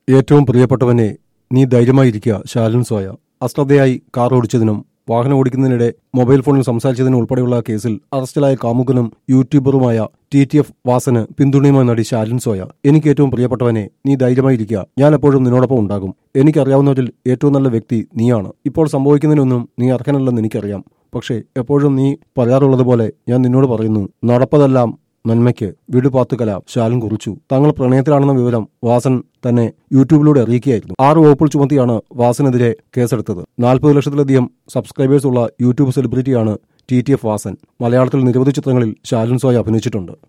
ഏറ്റവും പ്രിയപ്പെട്ടവനെ നീ ധൈര്യമായിരിക്കുക ശാലൻ soya അശ്രദ്ധയായി car ഓടിച്ചതിനും വാഹനം ഓടിക്കുന്നതിനിടെ മൊബൈൽ ഫോണിൽ സംസാരിച്ചതിനും ഉൾപ്പെടെയുള്ള കേസിൽ അറസ്റ്റിലായ കാമുകനും യൂട്യൂബറുമായ ടി ടി എഫ് വാസന് പിന്തുണയുമായി നടി ശാലിൻ സോയ എനിക്ക് ഏറ്റവും പ്രിയപ്പെട്ടവനെ നീ ധൈര്യമായിരിക്കുക ഞാൻ എപ്പോഴും നിന്നോടൊപ്പം ഉണ്ടാകും എനിക്കറിയാവുന്നവരിൽ ഏറ്റവും നല്ല വ്യക്തി നീയാണ് ഇപ്പോൾ സംഭവിക്കുന്നതിനൊന്നും നീ അർഹനല്ലെന്ന് എനിക്കറിയാം പക്ഷേ എപ്പോഴും നീ പറയാറുള്ളത് പോലെ ഞാൻ നിന്നോട് പറയുന്നു നടപ്പതെല്ലാം നന്മയ്ക്ക് വിടുപാത്തുകല ശാലൻ കുറിച്ചു തങ്ങൾ പ്രണയത്തിലാണെന്ന വിവരം വാസൻ തന്നെ യൂട്യൂബിലൂടെ അറിയിക്കുകയായിരുന്നു ആറ് വകുപ്പുകൾ ചുമത്തിയാണ് വാസനെതിരെ കേസെടുത്തത് നാൽപ്പത് ലക്ഷത്തിലധികം സബ്സ്ക്രൈബേഴ്സ് ഉള്ള യൂട്യൂബ് സെലിബ്രിറ്റിയാണ് ടി ടി എഫ് വാസൻ മലയാളത്തിൽ നിരവധി ചിത്രങ്ങളിൽ ശാലൻ സോയ അഭിനയിച്ചിട്ടുണ്ട്